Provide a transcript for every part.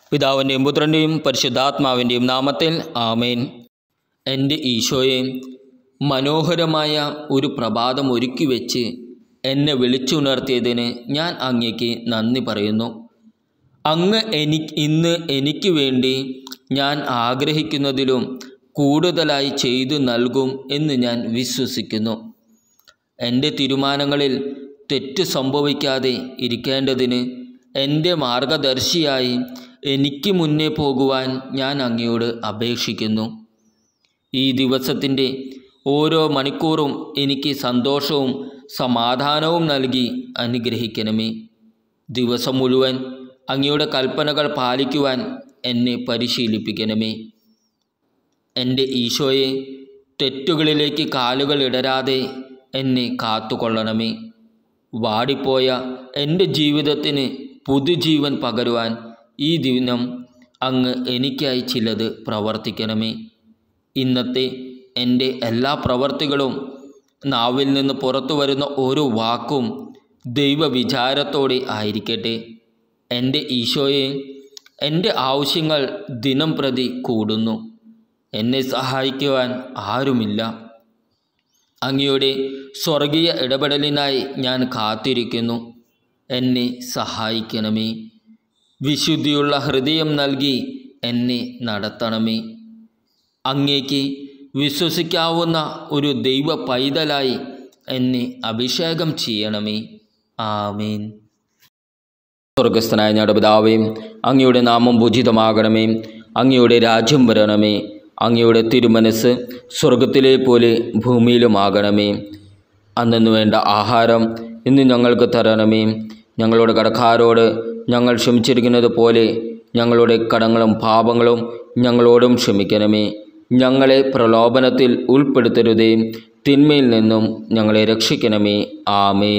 പിതാവിൻ്റെയും പുത്രൻ്റെയും പരിശുദ്ധാത്മാവിൻ്റെയും നാമത്തിൽ ആമേൻ എൻ്റെ ഈശോയെ മനോഹരമായ ഒരു പ്രഭാതം ഒരുക്കി വെച്ച് എന്നെ വിളിച്ചുണർത്തിയതിന് ഞാൻ അങ്ങേക്ക് നന്ദി പറയുന്നു അങ്ങ് എനിക്ക് ഇന്ന് എനിക്ക് വേണ്ടി ഞാൻ ആഗ്രഹിക്കുന്നതിലും കൂടുതലായി ചെയ്തു നൽകും എന്ന് ഞാൻ വിശ്വസിക്കുന്നു എൻ്റെ തീരുമാനങ്ങളിൽ തെറ്റ് സംഭവിക്കാതെ ഇരിക്കേണ്ടതിന് എൻ്റെ മാർഗദർശിയായി എനിക്ക് മുന്നേ പോകുവാൻ ഞാൻ അങ്ങയോട് അപേക്ഷിക്കുന്നു ഈ ദിവസത്തിൻ്റെ ഓരോ മണിക്കൂറും എനിക്ക് സന്തോഷവും സമാധാനവും നൽകി അനുഗ്രഹിക്കണമേ ദിവസം മുഴുവൻ അങ്ങയുടെ കൽപ്പനകൾ പാലിക്കുവാൻ എന്നെ പരിശീലിപ്പിക്കണമേ എൻ്റെ ഈശോയെ തെറ്റുകളിലേക്ക് കാലുകൾ ഇടരാതെ എന്നെ കാത്തുകൊള്ളണമേ വാടിപ്പോയ എൻ്റെ ജീവിതത്തിന് പുതുജീവൻ പകരുവാൻ ഈ ദിനം അങ്ങ് എനിക്കായി ചിലത് പ്രവർത്തിക്കണമേ ഇന്നത്തെ എൻ്റെ എല്ലാ പ്രവർത്തികളും നാവിൽ നിന്ന് പുറത്തു വരുന്ന ഓരോ വാക്കും ദൈവവിചാരത്തോടെ ആയിരിക്കട്ടെ എൻ്റെ ഈശോയെ എൻ്റെ ആവശ്യങ്ങൾ ദിനം പ്രതി കൂടുന്നു എന്നെ സഹായിക്കുവാൻ ആരുമില്ല അങ്ങയുടെ സ്വർഗീയ ഇടപെടലിനായി ഞാൻ കാത്തിരിക്കുന്നു എന്നെ സഹായിക്കണമേ വിശുദ്ധിയുള്ള ഹൃദയം നൽകി എന്നെ നടത്തണമേ അങ്ങേക്ക് വിശ്വസിക്കാവുന്ന ഒരു ദൈവ പൈതലായി എന്നെ അഭിഷേകം ചെയ്യണമേ ആമേൻ സ്വർഗസ്ഥനായ ഞങ്ങളുടെ പിതാവേ അങ്ങയുടെ നാമം പൂജിതമാകണമേ അങ്ങയുടെ രാജ്യം വരണമേ അങ്ങയുടെ തിരുമനസ് സ്വർഗത്തിലെ പോലെ ഭൂമിയിലുമാകണമേ അന്നു വേണ്ട ആഹാരം ഇന്ന് ഞങ്ങൾക്ക് തരണമേ ഞങ്ങളുടെ കടക്കാരോട് ഞങ്ങൾ ക്ഷമിച്ചിരിക്കുന്നത് പോലെ ഞങ്ങളുടെ കടങ്ങളും പാപങ്ങളും ഞങ്ങളോടും ക്ഷമിക്കണമേ ഞങ്ങളെ പ്രലോഭനത്തിൽ ഉൾപ്പെടുത്തരുതേ തിന്മയിൽ നിന്നും ഞങ്ങളെ രക്ഷിക്കണമേ ആമേൻ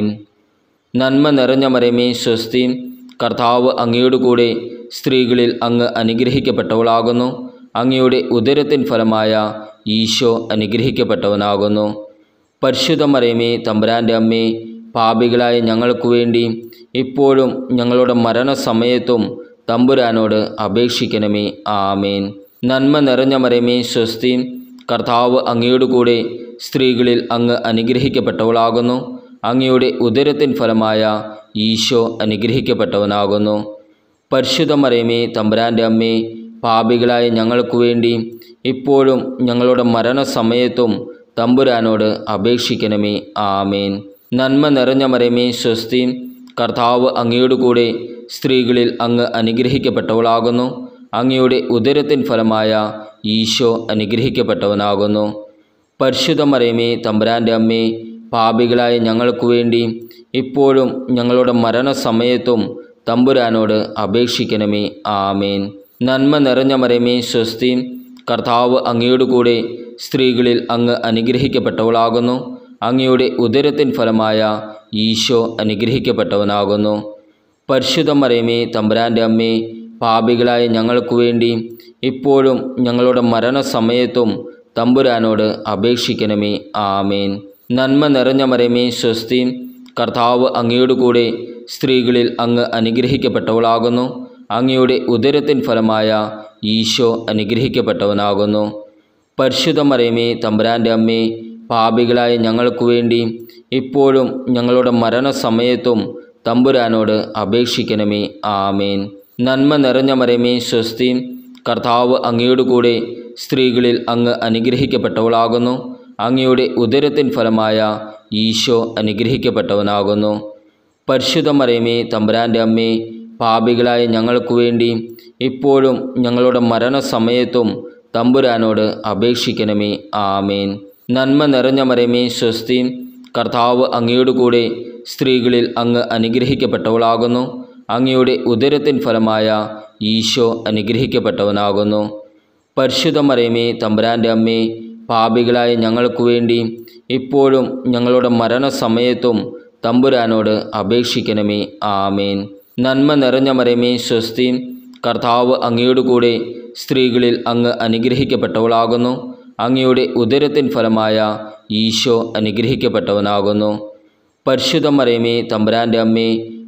നന്മ നിറഞ്ഞ മരമേ സ്വസ്തി കർത്താവ് അങ്ങയുടെ കൂടെ സ്ത്രീകളിൽ അങ്ങ് അനുഗ്രഹിക്കപ്പെട്ടവളാകുന്നു അങ്ങയുടെ ഉദരത്തിൻ ഫലമായ ഈശോ അനുഗ്രഹിക്കപ്പെട്ടവനാകുന്നു പരിശുദ്ധ മരമേ തമ്പുരാൻ്റെ അമ്മേ പാപികളായ ഞങ്ങൾക്ക് വേണ്ടി ഇപ്പോഴും ഞങ്ങളുടെ മരണസമയത്തും തമ്പുരാനോട് അപേക്ഷിക്കണമേ ആമേൻ നന്മ നിറഞ്ഞ മരമേ സ്വസ്തി കർത്താവ് അങ്ങയുടെ കൂടെ സ്ത്രീകളിൽ അങ്ങ് അനുഗ്രഹിക്കപ്പെട്ടവളാകുന്നു അങ്ങയുടെ ഉദരത്തിൻ ഫലമായ ഈശോ അനുഗ്രഹിക്കപ്പെട്ടവനാകുന്നു പരിശുദ്ധ മരമേ തമ്പുരാൻ്റെ അമ്മേ പാപികളായ ഞങ്ങൾക്ക് വേണ്ടി ഇപ്പോഴും ഞങ്ങളുടെ മരണസമയത്തും തമ്പുരാനോട് അപേക്ഷിക്കണമേ ആമേൻ നന്മ നിറഞ്ഞ മരമേ സ്വസ്തി കർത്താവ് അങ്ങയുടെ കൂടെ സ്ത്രീകളിൽ അങ്ങ് അനുഗ്രഹിക്കപ്പെട്ടവളാകുന്നു അങ്ങയുടെ ഉദരത്തിൻ ഫലമായ ഈശോ അനുഗ്രഹിക്കപ്പെട്ടവനാകുന്നു പരിശുദ്ധ മരമേ തമ്പുരാൻ്റെ അമ്മേ പാപികളായ ഞങ്ങൾക്ക് വേണ്ടി ഇപ്പോഴും ഞങ്ങളുടെ മരണസമയത്തും തമ്പുരാനോട് അപേക്ഷിക്കണമേ ആമേൻ നന്മ നിറഞ്ഞ മരമേ സ്വസ്തി കർത്താവ് അങ്ങയുടെ കൂടെ സ്ത്രീകളിൽ അങ്ങ് അനുഗ്രഹിക്കപ്പെട്ടവളാകുന്നു അങ്ങയുടെ ഉദരത്തിൻ ഫലമായ ഈശോ അനുഗ്രഹിക്കപ്പെട്ടവനാകുന്നു പരിശുദ്ധ മരമേ തമ്പുരാൻ്റെ അമ്മേ പാപികളായ ഞങ്ങൾക്ക് വേണ്ടി ഇപ്പോഴും ഞങ്ങളുടെ മരണസമയത്തും തമ്പുരാനോട് അപേക്ഷിക്കണമേ ആമേൻ നന്മ നിറഞ്ഞ മരമേ സ്വസ്തി കർത്താവ് അങ്ങയുടെ കൂടെ സ്ത്രീകളിൽ അങ്ങ് അനുഗ്രഹിക്കപ്പെട്ടവളാകുന്നു അങ്ങയുടെ ഉദരത്തിൻ ഫലമായ ഈശോ അനുഗ്രഹിക്കപ്പെട്ടവനാകുന്നു പരിശുദ്ധ മരമേ തമ്പുരാൻ്റെ അമ്മേ പാപികളായ ഞങ്ങൾക്ക് വേണ്ടി ഇപ്പോഴും ഞങ്ങളുടെ മരണസമയത്തും തമ്പുരാനോട് അപേക്ഷിക്കണമേ ആമേൻ നന്മ നിറഞ്ഞ മരമേ സ്വസ്തി കർത്താവ് അങ്ങയുടെ കൂടെ സ്ത്രീകളിൽ അങ്ങ് അനുഗ്രഹിക്കപ്പെട്ടവളാകുന്നു അങ്ങയുടെ ഉദരത്തിൻ ഫലമായ ഈശോ അനുഗ്രഹിക്കപ്പെട്ടവനാകുന്നു പരിശുദ്ധ മരമേ തമ്പുരാൻ്റെ അമ്മേ പാപികളായ ഞങ്ങൾക്ക് വേണ്ടി ഇപ്പോഴും ഞങ്ങളുടെ മരണസമയത്തും തമ്പുരാനോട് അപേക്ഷിക്കണമേ ആമേൻ നന്മ നിറഞ്ഞ മരമേ സ്വസ്തി കർത്താവ് അങ്ങയുടെ കൂടെ സ്ത്രീകളിൽ അങ്ങ് അനുഗ്രഹിക്കപ്പെട്ടവളാകുന്നു അങ്ങയുടെ ഉദരത്തിൻ ഫലമായ ഈശോ അനുഗ്രഹിക്കപ്പെട്ടവനാകുന്നു പരിശുദ്ധ മരമേ തമ്പുരാൻ്റെ അമ്മേ പാപികളായ ഞങ്ങൾക്ക് വേണ്ടി ഇപ്പോഴും ഞങ്ങളുടെ മരണസമയത്തും തമ്പുരാനോട് അപേക്ഷിക്കണമേ ആമേൻ നന്മ നിറഞ്ഞ മരമേ സ്വസ്തി കർത്താവ് അങ്ങയുടെ കൂടെ സ്ത്രീകളിൽ അങ്ങ് അനുഗ്രഹിക്കപ്പെട്ടവളാകുന്നു അങ്ങയുടെ ഉദരത്തിൻ ഫലമായ ഈശോ അനുഗ്രഹിക്കപ്പെട്ടവനാകുന്നു പരിശുദ്ധ മരമേ തമ്പുരാൻ്റെ അമ്മേ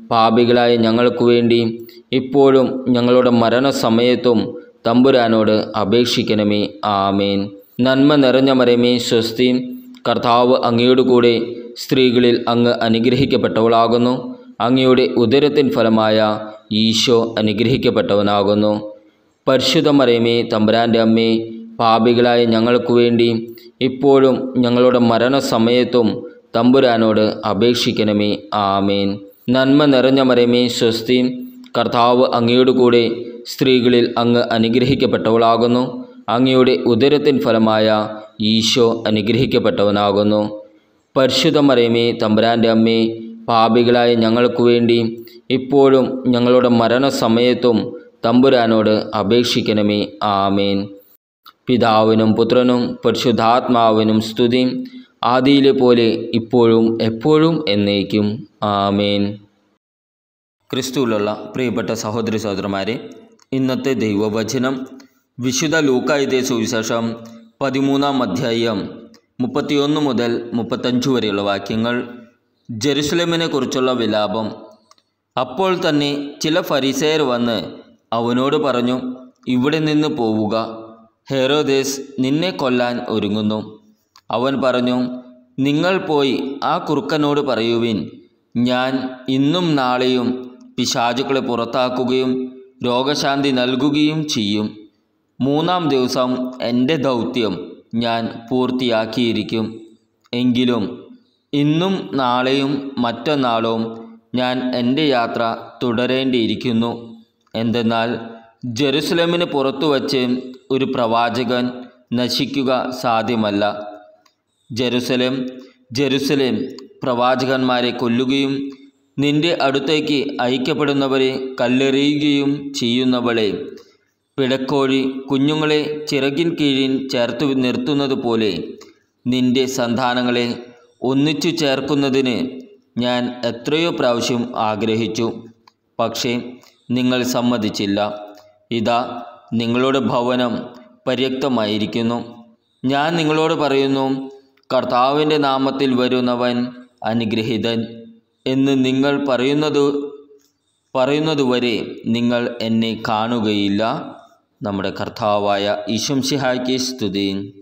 പാപികളായ ഞങ്ങൾക്ക് വേണ്ടി ഇപ്പോഴും ഞങ്ങളുടെ മരണസമയത്തും തമ്പുരാനോട് അപേക്ഷിക്കണമേ ആമേൻ നന്മ നിറഞ്ഞ മരമേ സ്വസ്തി കർത്താവ് അങ്ങയോട് കൂടെ സ്ത്രീകളിൽ അങ്ങ് അനുഗ്രഹിക്കപ്പെട്ടവളാകുന്നു അങ്ങയുടെ ഉദരത്തിൻ ഫലമായ ഈശോ അനുഗ്രഹിക്കപ്പെട്ടവനാകുന്നു പരിശുദ്ധ മറിയമേ തമ്പുരാൻ്റെ അമ്മേ പാപികളായ ഞങ്ങൾക്ക് വേണ്ടി ഇപ്പോഴും ഞങ്ങളുടെ മരണസമയത്തും തമ്പുരാനോട് അപേക്ഷിക്കണമേ ആമേൻ നന്മ നിറഞ്ഞ മറിയമേ സ്വസ്തി കർത്താവ് അങ്ങയോട് കൂടെ സ്ത്രീകളിൽ അങ്ങ് അനുഗ്രഹിക്കപ്പെട്ടവളാകുന്നു അങ്ങയുടെ ഉദരത്തിൻ ഫലമായ ഈശോ അനുഗ്രഹിക്കപ്പെട്ടവനാകുന്നു പരിശുദ്ധ മറിയമേ തമ്പുരാൻ്റെ അമ്മേ പാപികളായ ഞങ്ങൾക്ക് വേണ്ടി ഇപ്പോഴും ഞങ്ങളുടെ മരണസമയത്തും തമ്പുരാനോട് അപേക്ഷിക്കണമേ ആമേൻ പിതാവിനും പുത്രനും പരിശുദ്ധാത്മാവിനും സ്തുതി ആദിയിലെ പോലെ ഇപ്പോഴും എപ്പോഴും എന്നേക്കും ആമേൻ ക്രിസ്തുവിലുള്ള പ്രിയപ്പെട്ട സഹോദരി സഹോദരന്മാരെ ഇന്നത്തെ ദൈവവചനം വിശുദ്ധ ലൂക്കായുധ സുവിശേഷം പതിമൂന്നാം അധ്യായം മുപ്പത്തിയൊന്ന് മുതൽ മുപ്പത്തഞ്ച് വരെയുള്ള വാക്യങ്ങൾ ജെറുസലേമിനെ കുറിച്ചുള്ള വിലാപം അപ്പോൾ തന്നെ ചില ഫരിസേർ വന്ന് അവനോട് പറഞ്ഞു ഇവിടെ നിന്ന് പോവുക ഹെറോദേസ് നിന്നെ കൊല്ലാൻ ഒരുങ്ങുന്നു അവൻ പറഞ്ഞു നിങ്ങൾ പോയി ആ കുറുക്കനോട് പറയുവിൻ ഞാൻ ഇന്നും നാളെയും പിശാചുക്കളെ പുറത്താക്കുകയും രോഗശാന്തി നൽകുകയും ചെയ്യും മൂന്നാം ദിവസം എൻ്റെ ദൗത്യം ഞാൻ പൂർത്തിയാക്കിയിരിക്കും എങ്കിലും ഇന്നും നാളെയും മറ്റന്നാളും ഞാൻ എൻ്റെ യാത്ര തുടരേണ്ടിയിരിക്കുന്നു എന്തെന്നാൽ ജെറുസലേമിന് പുറത്തു വച്ച് ഒരു പ്രവാചകൻ നശിക്കുക സാധ്യമല്ല ജെറുസലേം ജെറുസലേം പ്രവാചകന്മാരെ കൊല്ലുകയും നിന്റെ അടുത്തേക്ക് അയക്കപ്പെടുന്നവരെ കല്ലെറിയുകയും ചെയ്യുന്നവളെ പിടക്കോഴി കുഞ്ഞുങ്ങളെ ചിറകിൻ കീഴിൽ ചേർത്ത് നിർത്തുന്നത് പോലെ നിന്റെ സന്താനങ്ങളെ ഒന്നിച്ചു ചേർക്കുന്നതിന് ഞാൻ എത്രയോ പ്രാവശ്യം ആഗ്രഹിച്ചു പക്ഷേ നിങ്ങൾ സമ്മതിച്ചില്ല ഇതാ നിങ്ങളുടെ ഭവനം പര്യാപ്തമായിരിക്കുന്നു ഞാൻ നിങ്ങളോട് പറയുന്നു കർത്താവിൻ്റെ നാമത്തിൽ വരുന്നവൻ അനുഗ്രഹീതൻ എന്ന് നിങ്ങൾ പറയുന്നത് പറയുന്നതുവരെ നിങ്ങൾ എന്നെ കാണുകയില്ല നമ്മുടെ കർത്താവായ ഈശംഷിഹായ്ക്ക് സ്തുതി